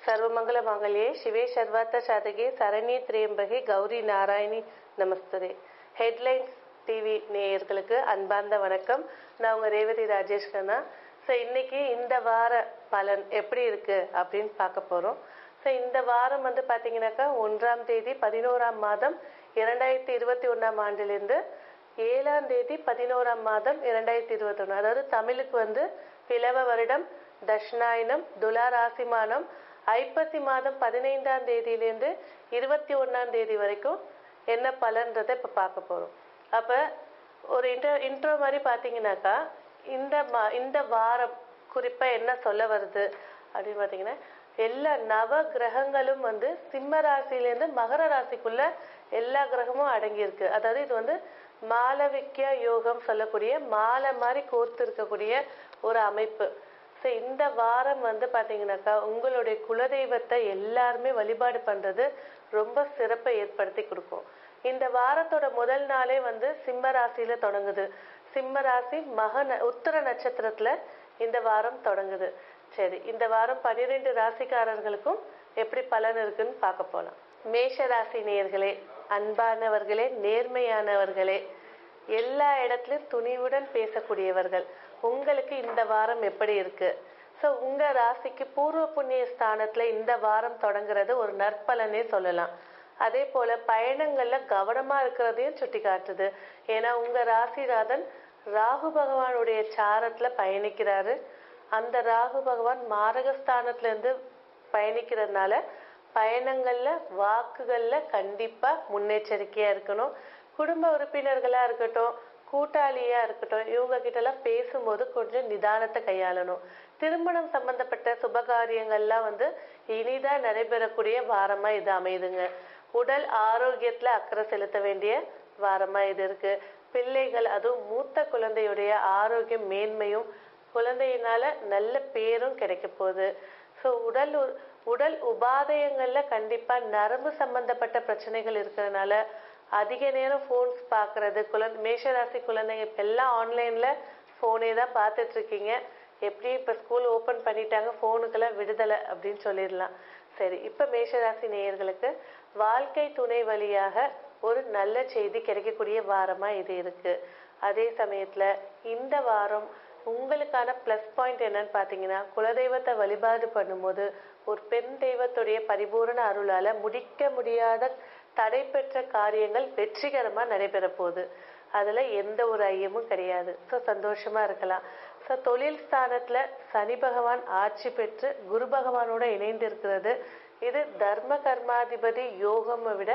ಸರ್ವಮಂಗಲ ಮಾಂಗಲ್ಯೆ ಶಿವೆ ಸರ್ವಾರ್ಥ ಸಾಧಗೆ சரண்யே திரியம்பகே கௌரி நாராயணி நமஸ்தரே ஹெட்லைன்ஸ் டிவி நேயர்களுக்கு அன்பார்ந்த வணக்கம் நான் உங்க ரேவதி ராஜேஷ் கண்ணா ஸோ இன்னைக்கு இந்த வார பலன் எப்படி இருக்கு அப்படின்னு பார்க்க போறோம் ஸோ இந்த வாரம் வந்து பார்த்தீங்கன்னாக்கா ஒன்றாம் தேதி பதினோராம் மாதம் இரண்டாயிரத்தி இருபத்தி ஒன்றாம் ஆண்டிலிருந்து ஏழாம் தேதி பதினோராம் மாதம் இரண்டாயிரத்தி இருபத்தி ஒன்று அதாவது தமிழுக்கு வந்து பிளவ வருடம் தட்சிணாயனம் துலா ராசி மாதம் ஐப்பசி மாதம் பதினைந்தாம் தேதியிலேருந்து இருபத்தி ஒன்றாம் தேதி வரைக்கும் என்ன பலன்றதை இப்போ பார்க்க போகிறோம் அப்போ ஒரு இன்ட்ரோ இன்ட்ரோ மாதிரி பார்த்தீங்கன்னாக்கா இந்த மா இந்த வாரம் குறிப்பாக என்ன சொல்ல வருது அப்படின்னு பார்த்தீங்கன்னா எல்லா நவ கிரகங்களும் வந்து சிம்ம ராசியிலேருந்து மகர ராசிக்குள்ள எல்லா கிரகமும் அடங்கியிருக்கு அதாவது இது வந்து மாலவிக்ய யோகம் சொல்லக்கூடிய மாலை மாதிரி கோர்த்து இருக்கக்கூடிய ஒரு அமைப்பு ஸோ இந்த வாரம் வந்து பார்த்தீங்கன்னாக்கா உங்களுடைய குலதெய்வத்தை எல்லாருமே வழிபாடு பண்ணுறது ரொம்ப சிறப்பை ஏற்படுத்தி கொடுக்கும் இந்த வாரத்தோட முதல் நாளே வந்து சிம்ம ராசியில தொடங்குது சிம்ம ராசி மக ந- உத்தர நட்சத்திரத்துல இந்த வாரம் தொடங்குது சரி இந்த வாரம் பன்னிரெண்டு ராசிக்காரர்களுக்கும் எப்படி பலன் இருக்குன்னு பார்க்க போலாம் மேஷ ராசி நேயர்களே அன்பானவர்களே நேர்மையானவர்களே எல்லா இடத்துலயும் துணிவுடன் பேசக்கூடியவர்கள் உங்களுக்கு இந்த வாரம் எப்படி இருக்கு ஸோ உங்க ராசிக்கு பூர்வ புண்ணிய ஸ்தானத்துல இந்த வாரம் தொடங்குறது ஒரு நற்பலனே சொல்லலாம் அதே போல பயணங்கள்ல கவனமா இருக்கிறதையும் சுட்டி காட்டுது ஏன்னா உங்க ராசிநாதன் ராகு பகவானுடைய சாரத்துல பயணிக்கிறாரு அந்த ராகு பகவான் மாரகஸ்தானத்துல இருந்து பயணிக்கிறதுனால பயணங்கள்ல வாக்குகள்ல கண்டிப்பா முன்னெச்சரிக்கையா இருக்கணும் குடும்ப உறுப்பினர்களா இருக்கட்டும் கூட்டாளியா இருக்கட்டும் இவங்க கிட்ட எல்லாம் பேசும்போது கொஞ்சம் நிதானத்தை கையாளணும் திருமணம் சம்பந்தப்பட்ட சுபகாரியங்கள்லாம் வந்து இனிதா நடைபெறக்கூடிய வாரமா இது அமையுதுங்க உடல் ஆரோக்கியத்துல அக்கறை செலுத்த வேண்டிய வாரமா இது இருக்கு பிள்ளைகள் அதுவும் மூத்த குழந்தையுடைய ஆரோக்கியம் மேன்மையும் குழந்தையினால நல்ல பேரும் கிடைக்க போகுது ஸோ உடல் உ- உடல் உபாதையங்கள்ல கண்டிப்பா நரம்பு சம்பந்தப்பட்ட பிரச்சனைகள் இருக்கிறதுனால அதிக நேரம் ஃபோன்ஸ் பார்க்கறது குழந்தை மேஷராசி குழந்தைங்க இப்ப எல்லாம் ஆன்லைன்ல ஃபோனே தான் பார்த்துட்டு இருக்கீங்க எப்படி இப்ப ஸ்கூல் ஓபன் பண்ணிட்டாங்க ஃபோனுக்கெல்லாம் விடுதலை அப்படின்னு சொல்லிடலாம் சரி இப்ப மேஷராசி நேயர்களுக்கு வாழ்க்கை துணை வழியாக ஒரு நல்ல செய்தி கிடைக்கக்கூடிய வாரமா இது இருக்கு அதே சமயத்துல இந்த வாரம் உங்களுக்கான ப்ளஸ் பாயிண்ட் என்னன்னு பார்த்தீங்கன்னா குலதெய்வத்தை வழிபாடு பண்ணும்போது ஒரு பெண் தெய்வத்துடைய பரிபூரண அருளால முடிக்க முடியாத தடைபெற்ற காரியங்கள் வெற்றிகரமா நடைபெற போகுது அதுல எந்த ஒரு ஐயமும் கிடையாது ஸோ சந்தோஷமா இருக்கலாம் ஸோ தொழில் ஸ்தானத்துல சனி பகவான் ஆட்சி பெற்று குரு பகவானோட இணைந்து இருக்கிறது இது தர்ம கர்மாதிபதி யோகமை விட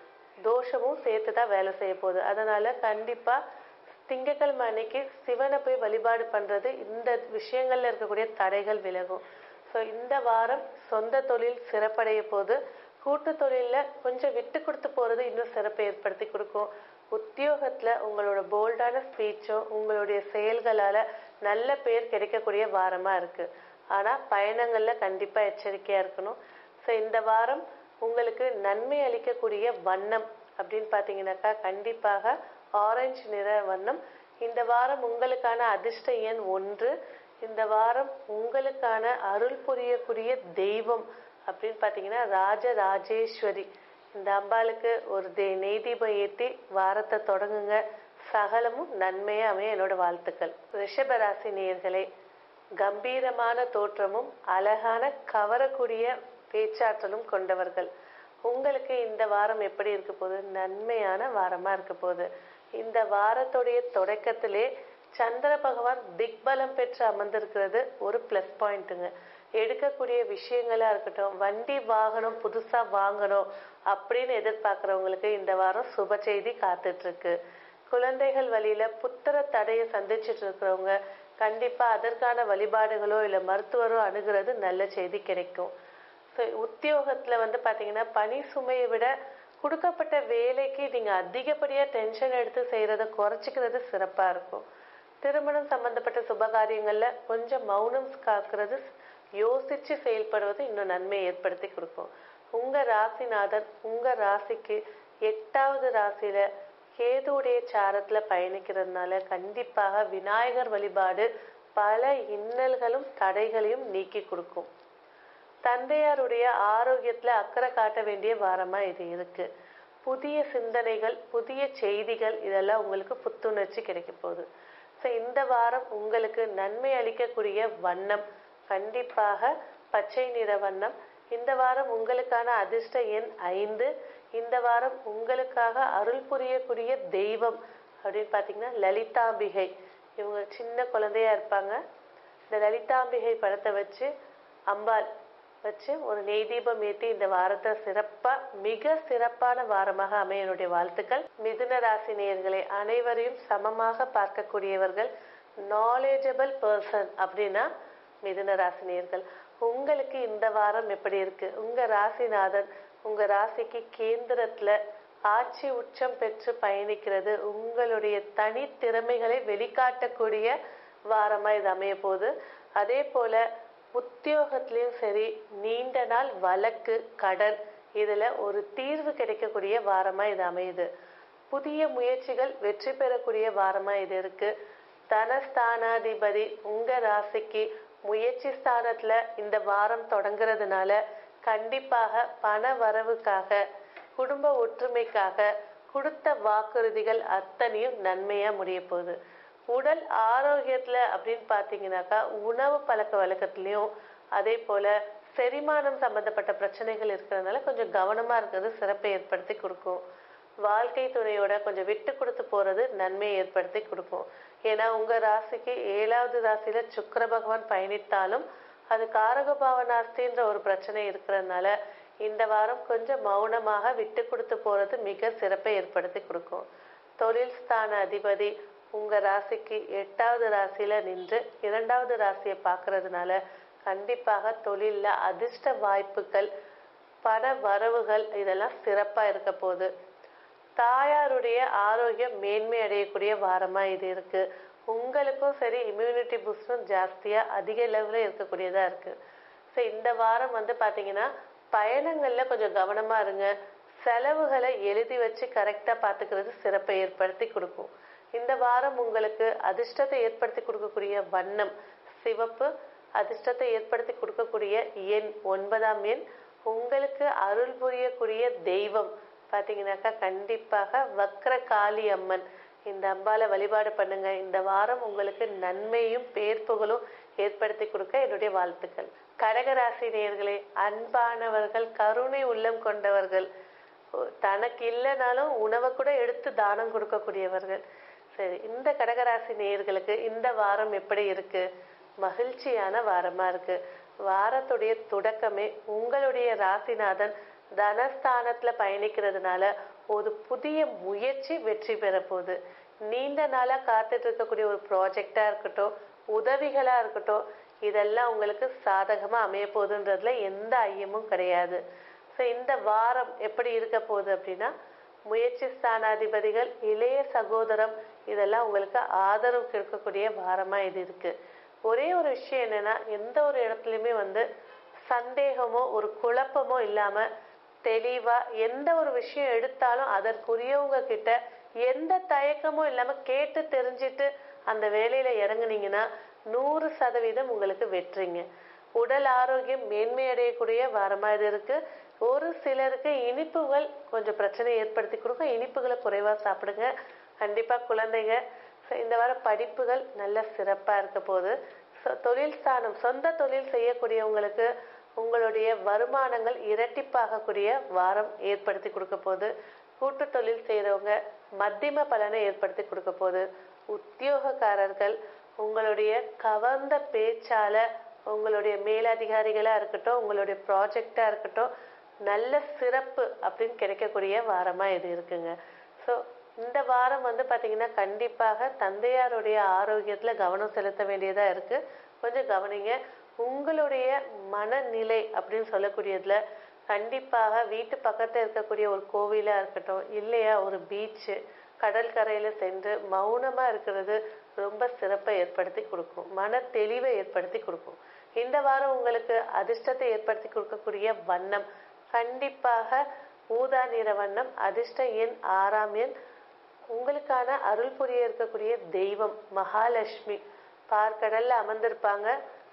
தோஷமும் சேர்த்து தான் வேலை செய்ய போகுது அதனால கண்டிப்பா திங்கட்கிழமை அன்னைக்கு சிவனை போய் வழிபாடு பண்றது இந்த விஷயங்கள்ல இருக்கக்கூடிய தடைகள் விலகும் ஸோ இந்த வாரம் சொந்த தொழில் சிறப்படைய போது கூட்டு தொழில்ல கொஞ்சம் விட்டு கொடுத்து போறது இன்னும் சிறப்பை ஏற்படுத்தி கொடுக்கும் உத்தியோகத்துல உங்களோட போல்டான ஸ்பீச்சும் உங்களுடைய செயல்களால நல்ல பேர் கிடைக்கக்கூடிய வாரமா இருக்கு ஆனா பயணங்கள்ல கண்டிப்பா எச்சரிக்கையா இருக்கணும் ஸோ இந்த வாரம் உங்களுக்கு நன்மை அளிக்கக்கூடிய வண்ணம் அப்படின்னு பார்த்தீங்கன்னாக்கா கண்டிப்பாக ஆரஞ்சு நிற வண்ணம் இந்த வாரம் உங்களுக்கான அதிர்ஷ்ட எண் ஒன்று இந்த வாரம் உங்களுக்கான அருள் புரியக்கூடிய தெய்வம் அப்படின்னு பார்த்தீங்கன்னா ராஜராஜேஸ்வரி இந்த அம்பாளுக்கு ஒரு தே நெய் தீபம் ஏற்றி வாரத்தை தொடங்குங்க சகலமும் நன்மையா அமைய என்னோட வாழ்த்துக்கள் ரிஷபராசி நேயர்களே கம்பீரமான தோற்றமும் அழகான கவரக்கூடிய பேச்சாற்றலும் கொண்டவர்கள் உங்களுக்கு இந்த வாரம் எப்படி இருக்க போகுது நன்மையான வாரமா இருக்க போகுது இந்த வாரத்துடைய தொடக்கத்திலே சந்திர பகவான் திக்பலம் பெற்று அமர்ந்திருக்கிறது ஒரு ப்ளஸ் பாயிண்ட்டுங்க எடுக்கக்கூடிய விஷயங்களா இருக்கட்டும் வண்டி வாகனம் புதுசா வாங்கணும் அப்படின்னு எதிர்பார்க்கறவங்களுக்கு இந்த வாரம் சுப செய்தி காத்துட்டு இருக்கு குழந்தைகள் வழியில புத்திர தடையை சந்திச்சுட்டு இருக்கிறவங்க கண்டிப்பா அதற்கான வழிபாடுகளோ இல்ல மருத்துவரோ அணுகிறது நல்ல செய்தி கிடைக்கும் ஸோ உத்தியோகத்துல வந்து பாத்தீங்கன்னா பணி சுமையை விட கொடுக்கப்பட்ட வேலைக்கு நீங்க அதிகப்படியா டென்ஷன் எடுத்து செய்யறத குறைச்சிக்கிறது சிறப்பா இருக்கும் திருமணம் சம்பந்தப்பட்ட சுபகாரியங்கள்ல கொஞ்சம் மௌனம் காக்கிறது யோசிச்சு செயல்படுவது இன்னும் நன்மையை ஏற்படுத்தி கொடுக்கும் உங்க ராசிநாதன் உங்க ராசிக்கு எட்டாவது ராசியில கேதுவுடைய சாரத்துல பயணிக்கிறதுனால கண்டிப்பாக விநாயகர் வழிபாடு பல இன்னல்களும் தடைகளையும் நீக்கி கொடுக்கும் தந்தையாருடைய ஆரோக்கியத்துல அக்கறை காட்ட வேண்டிய வாரமா இது இருக்கு புதிய சிந்தனைகள் புதிய செய்திகள் இதெல்லாம் உங்களுக்கு புத்துணர்ச்சி கிடைக்க போகுது ஸோ இந்த வாரம் உங்களுக்கு நன்மை அளிக்கக்கூடிய வண்ணம் கண்டிப்பாக பச்சை நிற வண்ணம் இந்த வாரம் உங்களுக்கான அதிர்ஷ்ட எண் ஐந்து இந்த வாரம் உங்களுக்காக அருள் புரியக்கூடிய தெய்வம் அப்படின்னு பார்த்தீங்கன்னா லலிதாம்பிகை இவங்க சின்ன குழந்தையா இருப்பாங்க இந்த லலிதாம்பிகை படத்தை வச்சு அம்பாள் வச்சு ஒரு நெய் தீபம் ஏற்றி இந்த வாரத்தை சிறப்பா மிக சிறப்பான வாரமாக அமைய என்னுடைய வாழ்த்துக்கள் மிதுன ராசி நேயர்களை அனைவரையும் சமமாக பார்க்கக்கூடியவர்கள் நாலேஜபிள் பர்சன் அப்படின்னா மிதுன ராசி நேயர்கள் உங்களுக்கு இந்த வாரம் எப்படி இருக்கு உங்க ராசிநாதன் உங்க ராசிக்கு கேந்திரத்துல ஆட்சி உச்சம் பெற்று பயணிக்கிறது உங்களுடைய தனி திறமைகளை வெளிக்காட்டக்கூடிய வாரமா இது அமைய போகுது அதே போல உத்தியோகத்திலையும் சரி நீண்ட நாள் வழக்கு கடன் இதுல ஒரு தீர்வு கிடைக்கக்கூடிய வாரமா இது அமையுது புதிய முயற்சிகள் வெற்றி பெறக்கூடிய வாரமா இது இருக்கு தனஸ்தானாதிபதி உங்க ராசிக்கு முயற்சி ஸ்தானத்துல இந்த வாரம் தொடங்குறதுனால கண்டிப்பாக பண வரவுக்காக குடும்ப ஒற்றுமைக்காக கொடுத்த வாக்குறுதிகள் அத்தனையும் நன்மையா முடிய போகுது உடல் ஆரோக்கியத்துல அப்படின்னு பாத்தீங்கன்னாக்கா உணவு பழக்க வழக்கத்திலையும் அதே போல செரிமானம் சம்பந்தப்பட்ட பிரச்சனைகள் இருக்கிறதுனால கொஞ்சம் கவனமா இருக்கிறது சிறப்பை ஏற்படுத்தி கொடுக்கும் வாழ்க்கை துணையோட கொஞ்சம் விட்டு கொடுத்து போறது நன்மையை ஏற்படுத்தி கொடுக்கும் ஏன்னா உங்க ராசிக்கு ஏழாவது ராசியில சுக்கர பகவான் பயணித்தாலும் அது காரகபாவனாஸ்தின்ற ஒரு பிரச்சனை இருக்கிறதுனால இந்த வாரம் கொஞ்சம் மௌனமாக விட்டு கொடுத்து போறது மிக சிறப்பை ஏற்படுத்தி கொடுக்கும் தொழில் ஸ்தான அதிபதி உங்க ராசிக்கு எட்டாவது ராசியில நின்று இரண்டாவது ராசியை பார்க்கறதுனால கண்டிப்பாக தொழில்ல அதிர்ஷ்ட வாய்ப்புகள் பண வரவுகள் இதெல்லாம் சிறப்பா இருக்க போகுது தாயாருடைய ஆரோக்கியம் மேன்மை அடையக்கூடிய வாரமா இது இருக்கு உங்களுக்கும் சரி இம்யூனிட்டி பூஸ்டும் ஜாஸ்தியா அதிக லெவலில் இருக்கக்கூடியதா இருக்கு ஸோ இந்த வாரம் வந்து பாத்தீங்கன்னா பயணங்கள்ல கொஞ்சம் கவனமா இருங்க செலவுகளை எழுதி வச்சு கரெக்டா பாத்துக்கிறது சிறப்பை ஏற்படுத்தி கொடுக்கும் இந்த வாரம் உங்களுக்கு அதிர்ஷ்டத்தை ஏற்படுத்தி கொடுக்கக்கூடிய வண்ணம் சிவப்பு அதிர்ஷ்டத்தை ஏற்படுத்தி கொடுக்கக்கூடிய எண் ஒன்பதாம் எண் உங்களுக்கு அருள் புரியக்கூடிய தெய்வம் பாத்தீங்கன்னாக்கா கண்டிப்பாக வக்ர காளி அம்மன் இந்த அம்பால வழிபாடு பண்ணுங்க இந்த வாரம் உங்களுக்கு நன்மையும் பேர்ப்புகளும் ஏற்படுத்தி கொடுக்க என்னுடைய வாழ்த்துக்கள் கடகராசி நேயர்களே அன்பானவர்கள் கருணை உள்ளம் கொண்டவர்கள் தனக்கு இல்லைனாலும் உணவை கூட எடுத்து தானம் கொடுக்கக்கூடியவர்கள் சரி இந்த கடகராசி நேயர்களுக்கு இந்த வாரம் எப்படி இருக்கு மகிழ்ச்சியான வாரமா இருக்கு வாரத்துடைய தொடக்கமே உங்களுடைய ராசிநாதன் தனஸ்தானத்துல பயணிக்கிறதுனால ஒரு புதிய முயற்சி வெற்றி பெற போகுது நீண்ட நாளா காத்துட்டு இருக்கக்கூடிய ஒரு ப்ராஜெக்டா இருக்கட்டும் உதவிகளா இருக்கட்டும் இதெல்லாம் உங்களுக்கு சாதகமா அமைய போகுதுன்றதுல எந்த ஐயமும் கிடையாது ஸோ இந்த வாரம் எப்படி இருக்க போகுது அப்படின்னா முயற்சி ஸ்தானாதிபதிகள் இளைய சகோதரம் இதெல்லாம் உங்களுக்கு ஆதரவு கிடைக்கக்கூடிய வாரமா இது இருக்கு ஒரே ஒரு விஷயம் என்னன்னா எந்த ஒரு இடத்துலையுமே வந்து சந்தேகமோ ஒரு குழப்பமோ இல்லாம தெளிவா எந்த ஒரு விஷயம் எடுத்தாலும் அதற்குரியவங்க கிட்ட எந்த தயக்கமும் இல்லாம கேட்டு தெரிஞ்சிட்டு அந்த வேலையில இறங்குனீங்கன்னா நூறு சதவீதம் உங்களுக்கு வெற்றிங்க உடல் ஆரோக்கியம் மேன்மை அடையக்கூடிய வாரமா இது இருக்கு ஒரு சிலருக்கு இனிப்புகள் கொஞ்சம் பிரச்சனை ஏற்படுத்தி கொடுக்கும் இனிப்புகளை குறைவா சாப்பிடுங்க கண்டிப்பா குழந்தைங்க So, இந்த வாரம் படிப்புகள் நல்ல சிறப்பா இருக்க போகுது So, தொழில் ஸ்தானம் சொந்த தொழில் செய்யக்கூடியவங்களுக்கு உங்களுடைய வருமானங்கள் இரட்டிப்பாகக்கூடிய வாரம் ஏற்படுத்தி கொடுக்க போகுது கூட்டு தொழில் செய்யறவங்க மத்தியம பலனை ஏற்படுத்தி கொடுக்க போகுது உத்தியோகக்காரர்கள் உங்களுடைய கவர்ந்த பேச்சால உங்களுடைய மேலதிகாரிகளா இருக்கட்டும் உங்களுடைய ப்ராஜெக்டா இருக்கட்டும் நல்ல சிறப்பு அப்படின்னு கிடைக்கக்கூடிய வாரமா இது இருக்குங்க ஸோ இந்த வாரம் வந்து பாத்தீங்கன்னா கண்டிப்பாக தந்தையாருடைய ஆரோக்கியத்துல கவனம் செலுத்த வேண்டியதா இருக்கு கொஞ்சம் கவனிங்க உங்களுடைய மனநிலை அப்படின்னு சொல்லக்கூடியதுல கண்டிப்பாக வீட்டு பக்கத்துல இருக்கக்கூடிய ஒரு கோவிலா இருக்கட்டும் இல்லையா ஒரு பீச்சு கடல் கரையில சென்று மௌனமா இருக்கிறது ரொம்ப சிறப்பை ஏற்படுத்தி கொடுக்கும் மன தெளிவை ஏற்படுத்தி கொடுக்கும் இந்த வாரம் உங்களுக்கு அதிர்ஷ்டத்தை ஏற்படுத்தி கொடுக்கக்கூடிய வண்ணம் கண்டிப்பாக ஊதா நிற வண்ணம் அதிர்ஷ்ட எண் ஆறாம் எண் உங்களுக்கான அருள் புரிய இருக்கக்கூடிய தெய்வம் மகாலட்சுமி பார்க்கடல்ல அமர்ந்திருப்பாங்க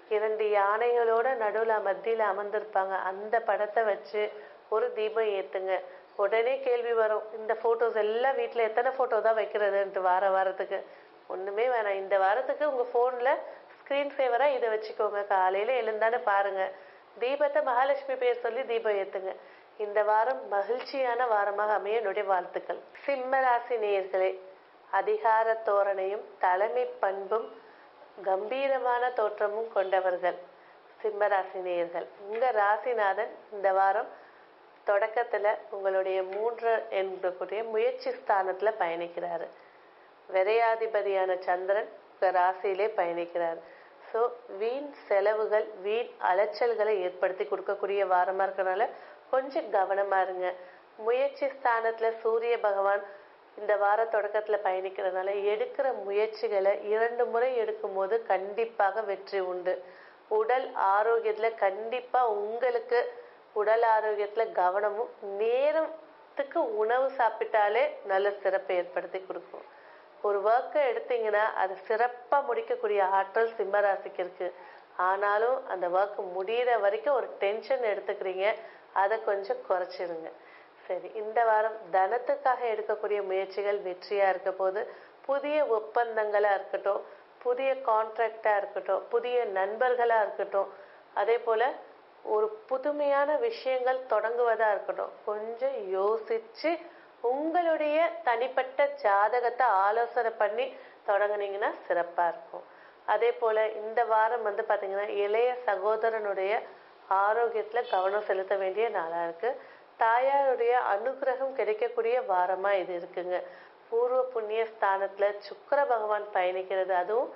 இரண்டு யானைகளோட நடுவுல மத்தியில அமர்ந்திருப்பாங்க அந்த படத்தை வச்சு ஒரு தீபம் ஏத்துங்க உடனே கேள்வி வரும் இந்த போட்டோஸ் எல்லாம் வீட்ல எத்தனை போட்டோ தான் வைக்கிறதுன்ட்டு வார வாரத்துக்கு ஒண்ணுமே வேணாம் இந்த வாரத்துக்கு உங்க போன்ல ஸ்கிரீன் சேவரா இதை வச்சுக்கோங்க காலையில எழுந்தானே பாருங்க தீபத்தை மகாலட்சுமி பேர் சொல்லி தீபம் ஏத்துங்க இந்த வாரம் மகிழ்ச்சியான வாரமாக அமைய என்னுடைய வாழ்த்துக்கள் சிம்ம ராசி நேயர்களே அதிகார தோரணையும் தலைமை பண்பும் கம்பீரமான தோற்றமும் கொண்டவர்கள் சிம்ம ராசி நேயர்கள் உங்க ராசிநாதன் இந்த வாரம் தொடக்கத்துல உங்களுடைய மூன்று என்கூடிய முயற்சி ஸ்தானத்துல பயணிக்கிறாரு விரையாதிபதியான சந்திரன் உங்க ராசியிலே பயணிக்கிறார் ஸோ வீண் செலவுகள் வீண் அலைச்சல்களை ஏற்படுத்தி கொடுக்கக்கூடிய வாரமா இருக்கனால கொஞ்சம் கவனமா இருங்க முயற்சி ஸ்தானத்துல சூரிய பகவான் இந்த வார தொடக்கத்துல பயணிக்கிறதுனால எடுக்கிற முயற்சிகளை இரண்டு முறை எடுக்கும் போது கண்டிப்பாக வெற்றி உண்டு உடல் ஆரோக்கியத்துல கண்டிப்பா உங்களுக்கு உடல் ஆரோக்கியத்துல கவனமும் நேரத்துக்கு உணவு சாப்பிட்டாலே நல்ல சிறப்பை ஏற்படுத்தி கொடுக்கும் ஒரு ஒர்க்கை எடுத்தீங்கன்னா அது சிறப்பா முடிக்கக்கூடிய ஆற்றல் சிம்ம ராசிக்கு இருக்கு ஆனாலும் அந்த ஒர்க் முடியிற வரைக்கும் ஒரு டென்ஷன் எடுத்துக்கிறீங்க அதை கொஞ்சம் குறைச்சிருங்க சரி இந்த வாரம் தனத்துக்காக எடுக்கக்கூடிய முயற்சிகள் வெற்றியா இருக்க போது புதிய ஒப்பந்தங்களா இருக்கட்டும் புதிய கான்ட்ராக்டா இருக்கட்டும் புதிய நண்பர்களா இருக்கட்டும் அதே போல ஒரு புதுமையான விஷயங்கள் தொடங்குவதா இருக்கட்டும் கொஞ்சம் யோசிச்சு உங்களுடைய தனிப்பட்ட ஜாதகத்தை ஆலோசனை பண்ணி தொடங்குனீங்கன்னா சிறப்பா இருக்கும் அதே போல இந்த வாரம் வந்து பாத்தீங்கன்னா இளைய சகோதரனுடைய ஆரோக்கியத்துல கவனம் செலுத்த வேண்டிய நாளா இருக்கு தாயாருடைய அனுகிரகம் கிடைக்கக்கூடிய வாரமா இது இருக்குங்க பூர்வ புண்ணிய ஸ்தானத்துல சுக்கிர பகவான் பயணிக்கிறது அதுவும்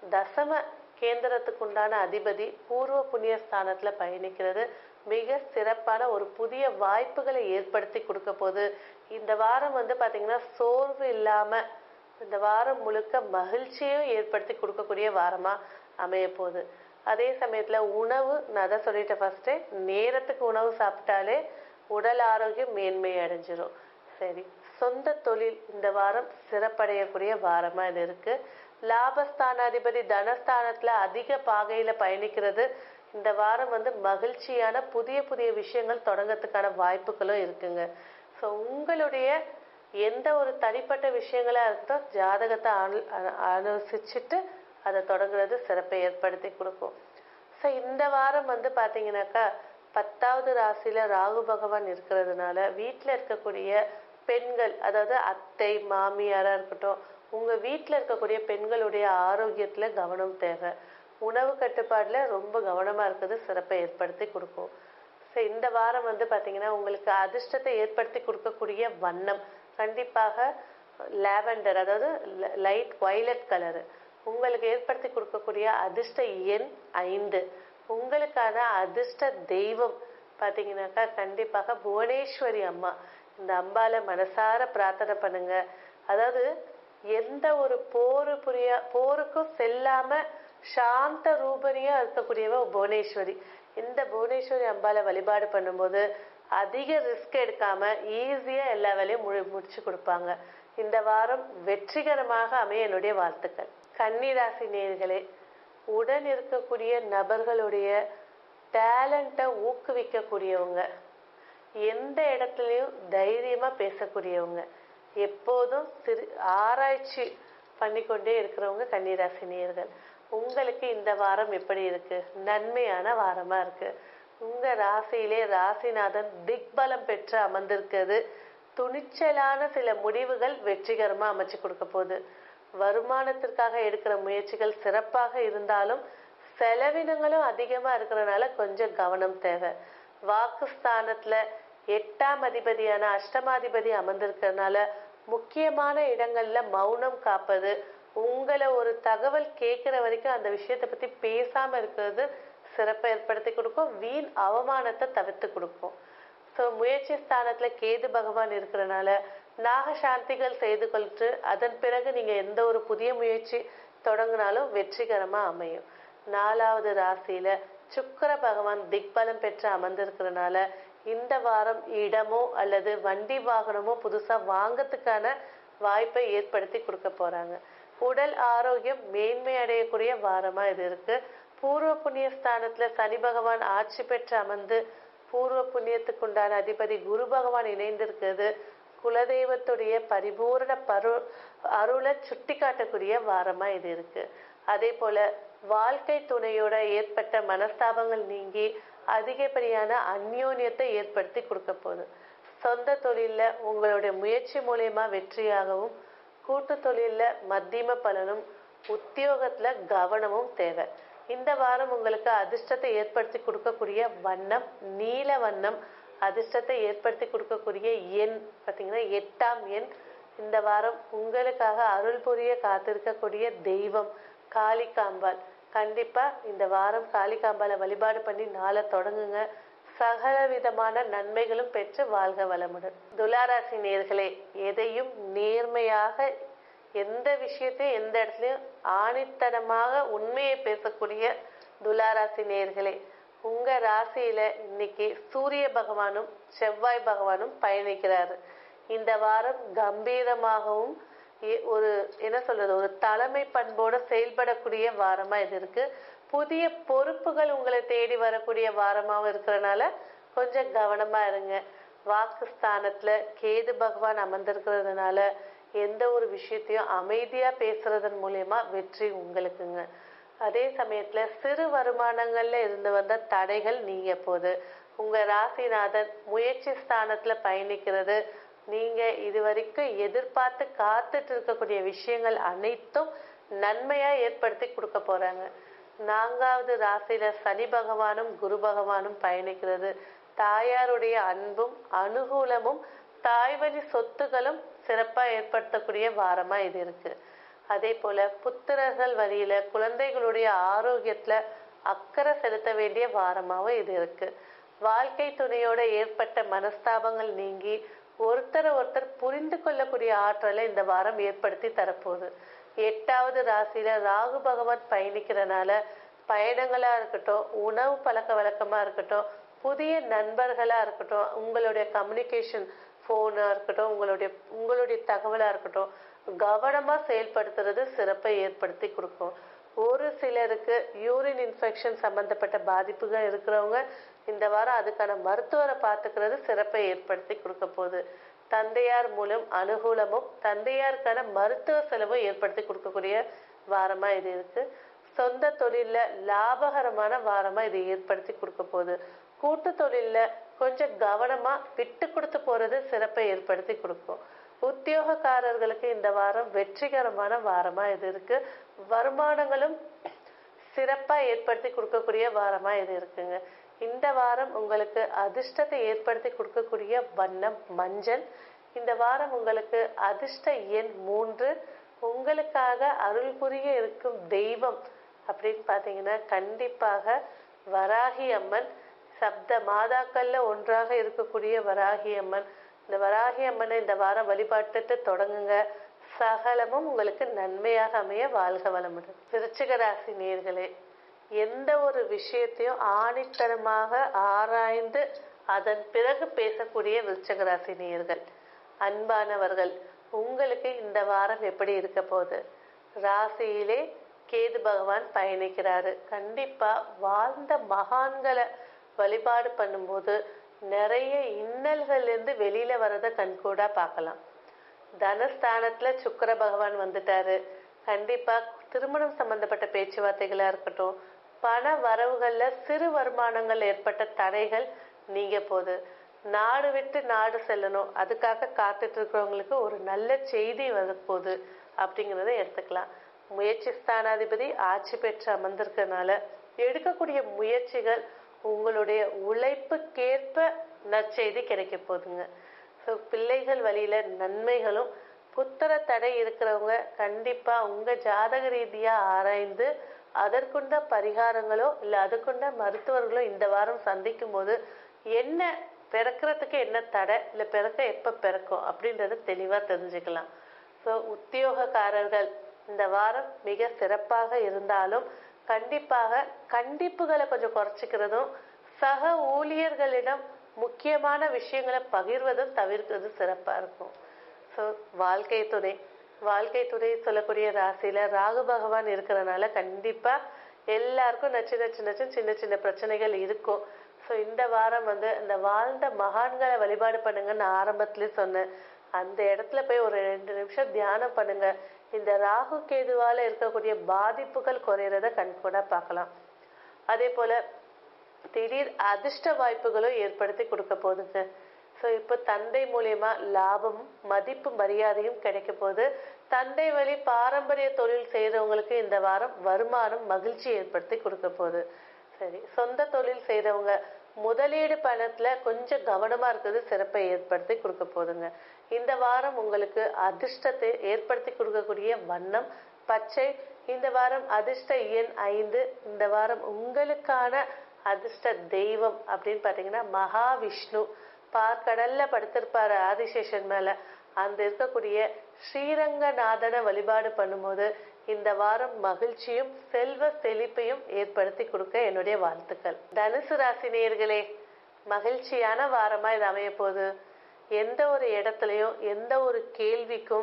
தசம கேந்திரத்துக்கு உண்டான அதிபதி பூர்வ புண்ணிய ஸ்தானத்துல பயணிக்கிறது மிக சிறப்பான ஒரு புதிய வாய்ப்புகளை ஏற்படுத்தி கொடுக்க போது இந்த வாரம் வந்து பாத்தீங்கன்னா சோர்வு இல்லாம இந்த வாரம் முழுக்க மகிழ்ச்சியும் ஏற்படுத்தி கொடுக்கக்கூடிய வாரமா அமைய போகுது அதே சமயத்துல உணவு நான் அதை சொல்லிட்டேன் ஃபர்ஸ்ட் நேரத்துக்கு உணவு சாப்பிட்டாலே உடல் ஆரோக்கியம் மேன்மை அடைஞ்சிரும் சரி சொந்த தொழில் இந்த வாரம் சிறப்படையக்கூடிய வாரமா இது இருக்கு லாபஸ்தானாதிபதி தனஸ்தானத்துல அதிக பாகையில பயணிக்கிறது இந்த வாரம் வந்து மகிழ்ச்சியான புதிய புதிய விஷயங்கள் தொடங்கறதுக்கான வாய்ப்புகளும் இருக்குங்க ஸோ உங்களுடைய எந்த ஒரு தனிப்பட்ட விஷயங்களா இருக்கட்டும் ஜாதகத்தை ஆலோ- ஆ- ஆலோசிச்சுட்டு அதை தொடங்குறது சிறப்பை ஏற்படுத்தி கொடுக்கும் ஸோ இந்த வாரம் வந்து பாத்தீங்கன்னாக்கா பத்தாவது ராசியில ராகு பகவான் இருக்கிறதுனால வீட்டில் இருக்கக்கூடிய பெண்கள் அதாவது அத்தை மாமியாரா இருக்கட்டும் உங்க வீட்டில் இருக்கக்கூடிய பெண்களுடைய ஆரோக்கியத்துல கவனம் தேவை உணவு கட்டுப்பாடுல ரொம்ப கவனமா இருக்கிறது சிறப்பை ஏற்படுத்தி கொடுக்கும் ஸோ இந்த வாரம் வந்து பாத்தீங்கன்னா உங்களுக்கு அதிர்ஷ்டத்தை ஏற்படுத்தி கொடுக்கக்கூடிய வண்ணம் கண்டிப்பாக லாவெண்டர் அதாவது லைட் வயலட் கலரு உங்களுக்கு ஏற்படுத்தி கொடுக்கக்கூடிய அதிர்ஷ்ட எண் ஐந்து உங்களுக்கான அதிர்ஷ்ட தெய்வம் பார்த்தீங்கன்னாக்கா கண்டிப்பாக புவனேஸ்வரி அம்மா இந்த அம்பால மனசார பிரார்த்தனை பண்ணுங்க அதாவது எந்த ஒரு போரு புரிய போருக்கும் செல்லாம சாந்த ரூபரியா இருக்கக்கூடியவ புவனேஸ்வரி இந்த புவனேஸ்வரி அம்பால வழிபாடு பண்ணும்போது அதிக ரிஸ்க் எடுக்காம ஈஸியா எல்லா வேலையும் முடி முடிச்சு கொடுப்பாங்க இந்த வாரம் வெற்றிகரமாக அமைய என்னுடைய வாழ்த்துக்கள் கன்னிராசி நேர்களே உடன் இருக்கக்கூடிய நபர்களுடைய டேலண்ட்டை ஊக்குவிக்கக்கூடியவங்க எந்த இடத்துலையும் தைரியமா பேசக்கூடியவங்க எப்போதும் சிறு ஆராய்ச்சி பண்ணிக்கொண்டே இருக்கிறவங்க கன்னிராசி நேயர்கள் உங்களுக்கு இந்த வாரம் எப்படி இருக்கு நன்மையான வாரமா இருக்கு உங்க ராசியிலே ராசிநாதன் திக்பலம் பெற்று அமர்ந்திருக்கிறது துணிச்சலான சில முடிவுகள் வெற்றிகரமா அமைச்சு கொடுக்க போகுது வருமானத்திற்காக எடுக்கிற முயற்சிகள் சிறப்பாக இருந்தாலும் செலவினங்களும் அதிகமா இருக்கிறதுனால கொஞ்சம் கவனம் தேவை வாக்குஸ்தானத்துல எட்டாம் அதிபதியான அஷ்டமாதிபதி அமர்ந்திருக்கிறதுனால முக்கியமான இடங்கள்ல மௌனம் காப்பது உங்களை ஒரு தகவல் கேட்கிற வரைக்கும் அந்த விஷயத்தை பத்தி பேசாம இருக்கிறது சிறப்பை ஏற்படுத்தி கொடுக்கும் வீண் அவமானத்தை தவிர்த்து கொடுக்கும் ஸோ முயற்சி ஸ்தானத்துல கேது பகவான் இருக்கிறனால நாகசாந்திகள் செய்து கொள்ட்டு அதன் பிறகு நீங்க எந்த ஒரு புதிய முயற்சி தொடங்கினாலும் வெற்றிகரமா அமையும் நாலாவது ராசியில சுக்கிர பகவான் திக்பலம் பெற்று அமர்ந்திருக்கிறனால இந்த வாரம் இடமோ அல்லது வண்டி வாகனமோ புதுசா வாங்கறதுக்கான வாய்ப்பை ஏற்படுத்தி கொடுக்க போறாங்க உடல் ஆரோக்கியம் மேன்மை அடையக்கூடிய வாரமா இது இருக்கு பூர்வ புண்ணிய ஸ்தானத்துல சனி பகவான் ஆட்சி பெற்று அமர்ந்து பூர்வ புண்ணியத்துக்கு உண்டான அதிபதி குரு பகவான் இணைந்திருக்கிறது குலதெய்வத்துடைய பரிபூரண பரு அருளை சுட்டி காட்டக்கூடிய வாரமா இது இருக்கு அதே போல வாழ்க்கை துணையோட ஏற்பட்ட மனஸ்தாபங்கள் நீங்கி அதிகப்படியான அந்யோன்யத்தை ஏற்படுத்தி கொடுக்க போகுது சொந்த தொழில்ல உங்களுடைய முயற்சி மூலயமா வெற்றியாகவும் கூட்டு தொழில்ல மத்தியம பலனும் உத்தியோகத்துல கவனமும் தேவை இந்த வாரம் உங்களுக்கு அதிர்ஷ்டத்தை ஏற்படுத்தி கொடுக்கக்கூடிய வண்ணம் நீல வண்ணம் அதிர்ஷ்டத்தை ஏற்படுத்தி கொடுக்கக்கூடிய எண் பார்த்தீங்கன்னா எட்டாம் எண் இந்த வாரம் உங்களுக்காக அருள் புரிய காத்திருக்கக்கூடிய தெய்வம் காளிகாம்பாள் கண்டிப்பா இந்த வாரம் காளிகாம்பாளை வழிபாடு பண்ணி நாளை தொடங்குங்க சகல விதமான நன்மைகளும் பெற்று வாழ்க வளமுடன் துளாராசி நேர்களே எதையும் நேர்மையாக எந்த விஷயத்தையும் எந்த இடத்துலையும் ஆணித்தனமாக உண்மையை பேசக்கூடிய துளாராசி நேர்களே உங்க ராசியில இன்னைக்கு சூரிய பகவானும் செவ்வாய் பகவானும் பயணிக்கிறாரு இந்த வாரம் கம்பீரமாகவும் எ- ஒரு என்ன சொல்றது ஒரு தலைமை பண்போட செயல்படக்கூடிய வாரமா இது இருக்கு புதிய பொறுப்புகள் உங்களை தேடி வரக்கூடிய வாரமாவும் இருக்கிறனால கொஞ்சம் கவனமா இருங்க வாக்கு ஸ்தானத்துல கேது பகவான் அமர்ந்திருக்கிறதுனால எந்த ஒரு விஷயத்தையும் அமைதியா பேசுறதன் மூலியமா வெற்றி உங்களுக்குங்க அதே சமயத்துல சிறு வருமானங்கள்ல இருந்து வந்த தடைகள் நீங்க போகுது உங்க ராசிநாதன் முயற்சி ஸ்தானத்துல பயணிக்கிறது நீங்க இது வரைக்கும் எதிர்பார்த்து காத்துட்டு இருக்கக்கூடிய விஷயங்கள் அனைத்தும் நன்மையா ஏற்படுத்தி கொடுக்க போறாங்க நான்காவது ராசியில சனி பகவானும் குரு பகவானும் பயணிக்கிறது தாயாருடைய அன்பும் அனுகூலமும் தாய்வழி சொத்துகளும் சிறப்பா ஏற்படுத்தக்கூடிய வாரமா இது இருக்கு அதே போல புத்திரர்கள் வழியில குழந்தைகளுடைய ஆரோக்கியத்துல அக்கறை செலுத்த வேண்டிய வாரமாவும் இது இருக்கு வாழ்க்கை துணையோட ஏற்பட்ட மனஸ்தாபங்கள் நீங்கி ஒருத்தரை ஒருத்தர் புரிந்து கொள்ளக்கூடிய ஆற்றலை இந்த வாரம் ஏற்படுத்தி தரப்போகுது எட்டாவது ராசியில ராகு பகவான் பயணிக்கிறனால பயணங்களா இருக்கட்டும் உணவு பழக்க வழக்கமா இருக்கட்டும் புதிய நண்பர்களா இருக்கட்டும் உங்களுடைய கம்யூனிகேஷன் ஃபோனா இருக்கட்டும் உங்களுடைய உங்களுடைய தகவலா இருக்கட்டும் கவனமா செயல்படுத்துறது சிறப்பை ஏற்படுத்தி கொடுக்கும் ஒரு சிலருக்கு யூரின் இன்ஃபெக்ஷன் சம்பந்தப்பட்ட பாதிப்புகள் இருக்கிறவங்க இந்த வாரம் அதுக்கான மருத்துவரை பார்த்துக்கிறது சிறப்பை ஏற்படுத்தி கொடுக்க போகுது தந்தையார் மூலம் அனுகூலமும் தந்தையாருக்கான மருத்துவ செலவும் ஏற்படுத்தி கொடுக்கக்கூடிய வாரமா இது இருக்கு சொந்த தொழில்ல லாபகரமான வாரமா இது ஏற்படுத்தி கொடுக்க போகுது கூட்டு தொழில்ல கொஞ்சம் கவனமா விட்டு கொடுத்து போறது சிறப்பை ஏற்படுத்தி கொடுக்கும் உத்தியோகக்காரர்களுக்கு இந்த வாரம் வெற்றிகரமான வாரமா இது இருக்கு வருமானங்களும் சிறப்பா ஏற்படுத்தி கொடுக்கக்கூடிய வாரமா இது இருக்குங்க இந்த வாரம் உங்களுக்கு அதிர்ஷ்டத்தை ஏற்படுத்தி கொடுக்கக்கூடிய வண்ணம் மஞ்சள் இந்த வாரம் உங்களுக்கு அதிர்ஷ்ட எண் மூன்று உங்களுக்காக அருள் புரிய இருக்கும் தெய்வம் அப்படின்னு பார்த்தீங்கன்னா கண்டிப்பாக வராகி அம்மன் சப்த மாதாக்கள்ல ஒன்றாக இருக்கக்கூடிய வராகி அம்மன் இந்த வராகி அம்மனை இந்த வாரம் வழிபாட்டுட்டு தொடங்குங்க சகலமும் உங்களுக்கு நன்மையாக அமைய வாழ்க வளமுடன் விருச்சிக ராசி நேர்களே எந்த ஒரு விஷயத்தையும் ஆணித்தனமாக ஆராய்ந்து அதன் பிறகு பேசக்கூடிய விருச்சிக ராசி நேயர்கள் அன்பானவர்கள் உங்களுக்கு இந்த வாரம் எப்படி இருக்க போகுது ராசியிலே கேது பகவான் பயணிக்கிறாரு கண்டிப்பா வாழ்ந்த மகான்களை வழிபாடு பண்ணும்போது நிறைய இன்னல்கள்ல இருந்து வெளியில வரத கண்கூடா பார்க்கலாம் தனஸ்தானத்துல சுக்கிர பகவான் வந்துட்டாரு கண்டிப்பா திருமணம் சம்பந்தப்பட்ட பேச்சுவார்த்தைகளா இருக்கட்டும் பண வரவுகள்ல சிறு வருமானங்கள் ஏற்பட்ட தடைகள் நீங்க போகுது நாடு விட்டு நாடு செல்லணும் அதுக்காக காத்துட்டு இருக்கிறவங்களுக்கு ஒரு நல்ல செய்தி வரப்போகுது அப்படிங்கிறத எடுத்துக்கலாம் முயற்சி ஸ்தானாதிபதி ஆட்சி பெற்று அமர்ந்திருக்கனால எடுக்கக்கூடிய முயற்சிகள் உங்களுடைய உழைப்புக்கேற்ப நற்செய்தி கிடைக்க போகுதுங்க ஸோ பிள்ளைகள் வழியில நன்மைகளும் புத்திர தடை இருக்கிறவங்க கண்டிப்பா உங்க ஜாதக ரீதியா ஆராய்ந்து அதற்குண்ட பரிகாரங்களோ இல்ல அதுக்குண்ட மருத்துவர்களோ இந்த வாரம் சந்திக்கும் போது என்ன பிறக்கிறதுக்கு என்ன தடை இல்ல பிறக்க எப்ப பிறக்கும் அப்படின்றத தெளிவா தெரிஞ்சுக்கலாம் ஸோ உத்தியோகக்காரர்கள் இந்த வாரம் மிக சிறப்பாக இருந்தாலும் கண்டிப்பாக கண்டிப்புகளை கொஞ்சம் குறைச்சிக்கிறதும் சக ஊழியர்களிடம் முக்கியமான விஷயங்களை பகிர்வதும் தவிர்க்கிறது சிறப்பா இருக்கும் ஸோ வாழ்க்கை துணை வாழ்க்கை துணை சொல்லக்கூடிய ராசியில ராகு பகவான் இருக்கிறனால கண்டிப்பா எல்லாருக்கும் நச்சு நச்சு நச்சு சின்ன சின்ன பிரச்சனைகள் இருக்கும் ஸோ இந்த வாரம் வந்து இந்த வாழ்ந்த மகான்களை வழிபாடு பண்ணுங்கன்னு நான் ஆரம்பத்திலே சொன்னேன் அந்த இடத்துல போய் ஒரு ரெண்டு நிமிஷம் தியானம் பண்ணுங்க இந்த ராகு கேதுவால இருக்கக்கூடிய பாதிப்புகள் குறையிறத கண்கூடா பார்க்கலாம் அதே போல திடீர் அதிர்ஷ்ட வாய்ப்புகளும் ஏற்படுத்தி கொடுக்க போகுதுங்க ஸோ இப்போ தந்தை மூலியமா லாபம் மதிப்பு மரியாதையும் கிடைக்க போகுது தந்தை வழி பாரம்பரிய தொழில் செய்யறவங்களுக்கு இந்த வாரம் வருமானம் மகிழ்ச்சி ஏற்படுத்தி கொடுக்க போகுது சரி சொந்த தொழில் செய்யறவங்க முதலீடு பணத்துல கொஞ்சம் கவனமா இருக்கிறது சிறப்பை ஏற்படுத்தி கொடுக்க போகுதுங்க இந்த வாரம் உங்களுக்கு அதிர்ஷ்டத்தை ஏற்படுத்தி கொடுக்கக்கூடிய வண்ணம் பச்சை இந்த வாரம் அதிர்ஷ்ட எண் ஐந்து இந்த வாரம் உங்களுக்கான அதிர்ஷ்ட தெய்வம் அப்படின்னு பாத்தீங்கன்னா மகாவிஷ்ணு பார்க்கடல்ல படுத்திருப்பாரு ஆதிசேஷன் மேல அந்த இருக்கக்கூடிய ஸ்ரீரங்கநாதனை வழிபாடு பண்ணும்போது இந்த வாரம் மகிழ்ச்சியும் செல்வ செழிப்பையும் ஏற்படுத்தி கொடுக்க என்னுடைய வாழ்த்துக்கள் தனுசு ராசி நேயர்களே மகிழ்ச்சியான வாரமா இது அமைய போகுது எந்த ஒரு இடத்துலையும் எந்த ஒரு கேள்விக்கும்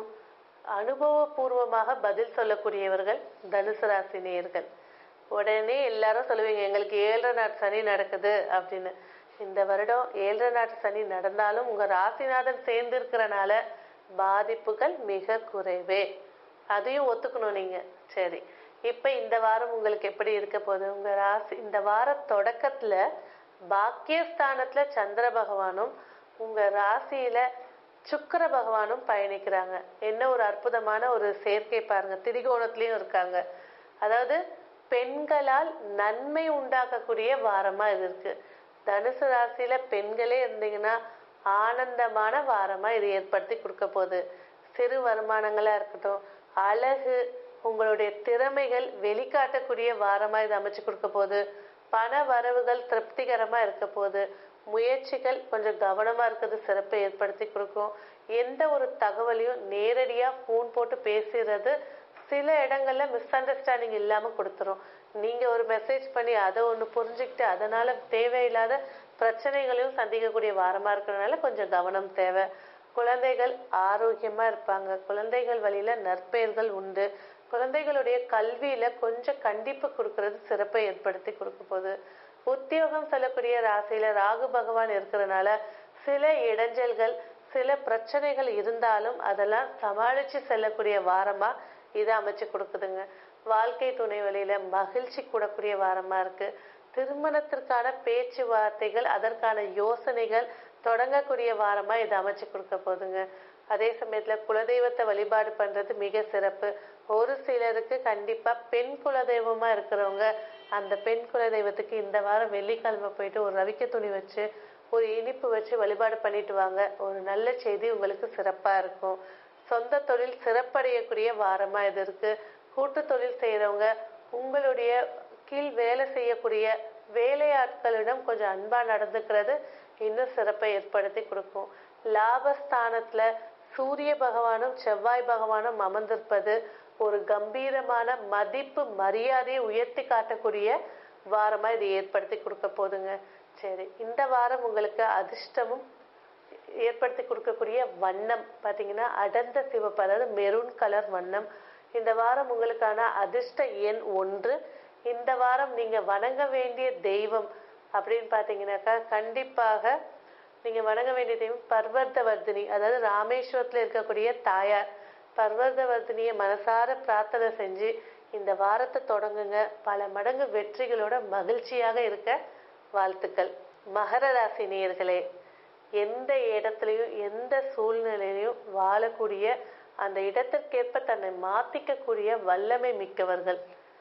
அனுபவபூர்வமாக பதில் சொல்லக்கூடியவர்கள் தனுசு ராசி நேயர்கள் உடனே எல்லாரும் சொல்லுவீங்க எங்களுக்கு ஏழரை நாட்டு சனி நடக்குது அப்படின்னு இந்த வருடம் ஏழரை நாட்டு சனி நடந்தாலும் உங்க ராசிநாதன் சேர்ந்து இருக்கிறனால பாதிப்புகள் மிக குறைவே அதையும் ஒத்துக்கணும் நீங்க சரி இப்ப இந்த வாரம் உங்களுக்கு எப்படி இருக்க போகுது உங்க ராசி இந்த வார தொடக்கத்துல பாக்கியஸ்தானத்துல சந்திர பகவானும் உங்க ராசியில சுக்கிர பகவானும் பயணிக்கிறாங்க என்ன ஒரு அற்புதமான ஒரு சேர்க்கை பாருங்க திரிகோணத்திலயும் இருக்காங்க அதாவது பெண்களால் நன்மை உண்டாக்கக்கூடிய வாரமா இது இருக்கு தனுசு ராசியில பெண்களே இருந்தீங்கன்னா ஆனந்தமான வாரமா இது ஏற்படுத்தி கொடுக்க போகுது சிறு வருமானங்களா இருக்கட்டும் அழகு உங்களுடைய திறமைகள் வெளிக்காட்டக்கூடிய வாரமா இது அமைச்சு கொடுக்க போகுது பண வரவுகள் திருப்திகரமா இருக்க போகுது முயற்சிகள் கொஞ்சம் கவனமா இருக்கிறது சிறப்பை ஏற்படுத்தி கொடுக்கும் எந்த ஒரு தகவலையும் நேரடியா ஃபோன் போட்டு பேசுறது சில இடங்கள்ல மிஸ் அண்டர்ஸ்டாண்டிங் இல்லாம கொடுத்துரும் நீங்க ஒரு மெசேஜ் பண்ணி அதை ஒண்ணு புரிஞ்சுக்கிட்டு அதனால தேவையில்லாத பிரச்சனைகளையும் சந்திக்கக்கூடிய வாரமா இருக்கிறதுனால கொஞ்சம் கவனம் தேவை குழந்தைகள் ஆரோக்கியமா இருப்பாங்க குழந்தைகள் வழியில நற்பெயர்கள் உண்டு குழந்தைகளுடைய கல்வியில கொஞ்சம் கண்டிப்பு கொடுக்கறது சிறப்பை ஏற்படுத்தி கொடுக்க போகுது உத்தியோகம் செல்லக்கூடிய ராசியில ராகு பகவான் இருக்கிறதுனால சில இடைஞ்சல்கள் சில பிரச்சனைகள் இருந்தாலும் அதெல்லாம் சமாளிச்சு செல்லக்கூடிய வாரமா இதை அமைச்சு கொடுக்குதுங்க வாழ்க்கை துணை வழியில மகிழ்ச்சி கூடக்கூடிய வாரமா இருக்கு திருமணத்திற்கான பேச்சுவார்த்தைகள் அதற்கான யோசனைகள் தொடங்கக்கூடிய வாரமா இதை அமைச்சு கொடுக்க போகுதுங்க அதே சமயத்துல குலதெய்வத்தை வழிபாடு பண்றது மிக சிறப்பு ஒரு சிலருக்கு கண்டிப்பா பெண் குலதெய்வமா இருக்கிறவங்க அந்த பெண் குலதெய்வத்துக்கு இந்த வாரம் வெள்ளிக்கிழமை போயிட்டு ஒரு ரவிக்க துணி வச்சு ஒரு இனிப்பு வச்சு வழிபாடு பண்ணிட்டு வாங்க ஒரு நல்ல செய்தி உங்களுக்கு சிறப்பா இருக்கும் சொந்த தொழில் சிறப்படையக்கூடிய வாரமா இது இருக்கு கூட்டு தொழில் செய்யறவங்க உங்களுடைய கீழ் வேலை செய்யக்கூடிய வேலையாட்களிடம் கொஞ்சம் அன்பா நடந்துக்கிறது இன்னும் சிறப்பை ஏற்படுத்தி கொடுக்கும் லாபஸ்தானத்துல சூரிய பகவானும் செவ்வாய் பகவானும் அமர்ந்திருப்பது ஒரு கம்பீரமான மதிப்பு மரியாதையை உயர்த்தி காட்டக்கூடிய வாரமா இது ஏற்படுத்தி கொடுக்க போதுங்க சரி இந்த வாரம் உங்களுக்கு அதிர்ஷ்டமும் ஏற்படுத்தி கொடுக்கக்கூடிய வண்ணம் பார்த்தீங்கன்னா அடர்ந்த சிவப்பு அதாவது மெரூன் கலர் வண்ணம் இந்த வாரம் உங்களுக்கான அதிர்ஷ்ட எண் ஒன்று இந்த வாரம் நீங்க வணங்க வேண்டிய தெய்வம் அப்படின்னு பார்த்தீங்கன்னாக்கா கண்டிப்பாக நீங்க வணங்க வேண்டிய தெய்வம் பர்வர்தவர்தினி அதாவது ராமேஸ்வரத்துல இருக்கக்கூடிய தாயார் பர்வர்தவர்தினியை மனசார பிரார்த்தனை செஞ்சு இந்த வாரத்தை தொடங்குங்க பல மடங்கு வெற்றிகளோட மகிழ்ச்சியாக இருக்க வாழ்த்துக்கள் மகர ராசி நேயர்களே எந்த இடத்துலையும் எந்த சூழ்நிலையிலையும் வாழக்கூடிய அந்த இடத்திற்கேற்ப தன்னை மாத்திக்கக்கூடிய வல்லமை மிக்கவர்கள்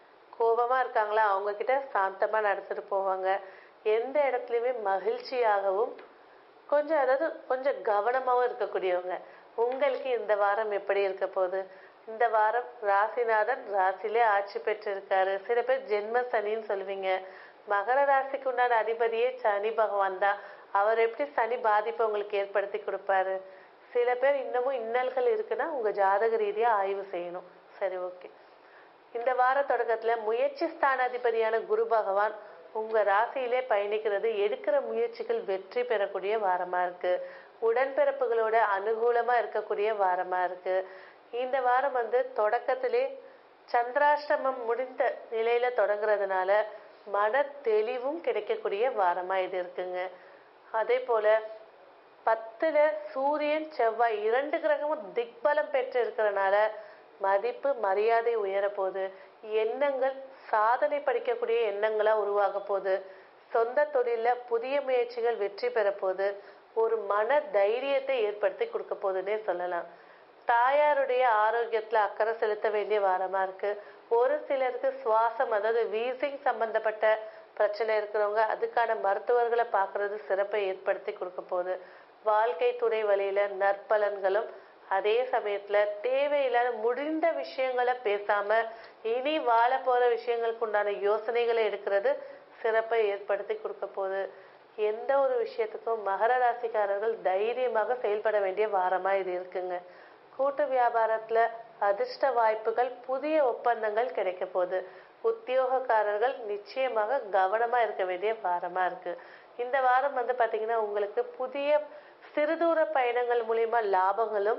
கோபமா இருக்காங்களா அவங்க கிட்ட சாந்தமா நடந்துட்டு போவாங்க எந்த இடத்துலயுமே மகிழ்ச்சியாகவும் கொஞ்சம் அதாவது கொஞ்சம் கவனமாவும் இருக்கக்கூடியவங்க உங்களுக்கு இந்த வாரம் எப்படி இருக்க போகுது இந்த வாரம் ராசிநாதன் ராசிலே ஆட்சி பெற்றிருக்காரு சில பேர் ஜென்ம சனின்னு சொல்லுவீங்க மகர ராசிக்கு உண்டான அதிபதியே சனி பகவான் தான் அவர் எப்படி சனி பாதிப்பை உங்களுக்கு ஏற்படுத்தி கொடுப்பாரு சில பேர் இன்னமும் இன்னல்கள் இருக்குன்னா உங்க ஜாதக ரீதியா ஆய்வு செய்யணும் சரி ஓகே இந்த வார தொடக்கத்துல முயற்சி ஸ்தானாதிபதியான குரு பகவான் உங்க ராசியிலே பயணிக்கிறது எடுக்கிற முயற்சிகள் வெற்றி பெறக்கூடிய வாரமா இருக்கு உடன்பிறப்புகளோட அனுகூலமா இருக்கக்கூடிய வாரமா இருக்கு இந்த வாரம் வந்து தொடக்கத்திலே சந்திராஷ்டமம் முடிந்த நிலையில தொடங்குறதுனால மன தெளிவும் கிடைக்கக்கூடிய வாரமா இது இருக்குங்க அதே போல பத்துல சூரியன் செவ்வாய் இரண்டு கிரகமும் திக்பலம் பெற்று இருக்கிறனால மதிப்பு மரியாதை உயர போகுது எண்ணங்கள் சாதனை படிக்கக்கூடிய எண்ணங்களா உருவாக போகுது சொந்த தொழில புதிய முயற்சிகள் வெற்றி பெற போகுது ஒரு மன தைரியத்தை ஏற்படுத்தி கொடுக்க போகுதுன்னே சொல்லலாம் தாயாருடைய ஆரோக்கியத்துல அக்கறை செலுத்த வேண்டிய வாரமா இருக்கு ஒரு சிலருக்கு சுவாசம் அதாவது வீசிங் சம்பந்தப்பட்ட பிரச்சனை இருக்கிறவங்க அதுக்கான மருத்துவர்களை பார்க்கறது சிறப்பை ஏற்படுத்தி கொடுக்க போகுது வாழ்க்கை துணை வழியில நற்பலன்களும் அதே சமயத்துல தேவையில்லாத முடிந்த விஷயங்களை பேசாம இனி வாழ போற விஷயங்களுக்கு உண்டான யோசனைகளை எடுக்கிறது சிறப்பை ஏற்படுத்தி கொடுக்க போகுது எந்த ஒரு விஷயத்துக்கும் மகர ராசிக்காரர்கள் தைரியமாக செயல்பட வேண்டிய வாரமா இது இருக்குங்க கூட்டு வியாபாரத்துல அதிர்ஷ்ட வாய்ப்புகள் புதிய ஒப்பந்தங்கள் கிடைக்க போகுது உத்தியோகக்காரர்கள் நிச்சயமாக கவனமா இருக்க வேண்டிய வாரமா இருக்கு இந்த வாரம் வந்து பாத்தீங்கன்னா உங்களுக்கு புதிய சிறுதூர பயணங்கள் மூலியமா லாபங்களும்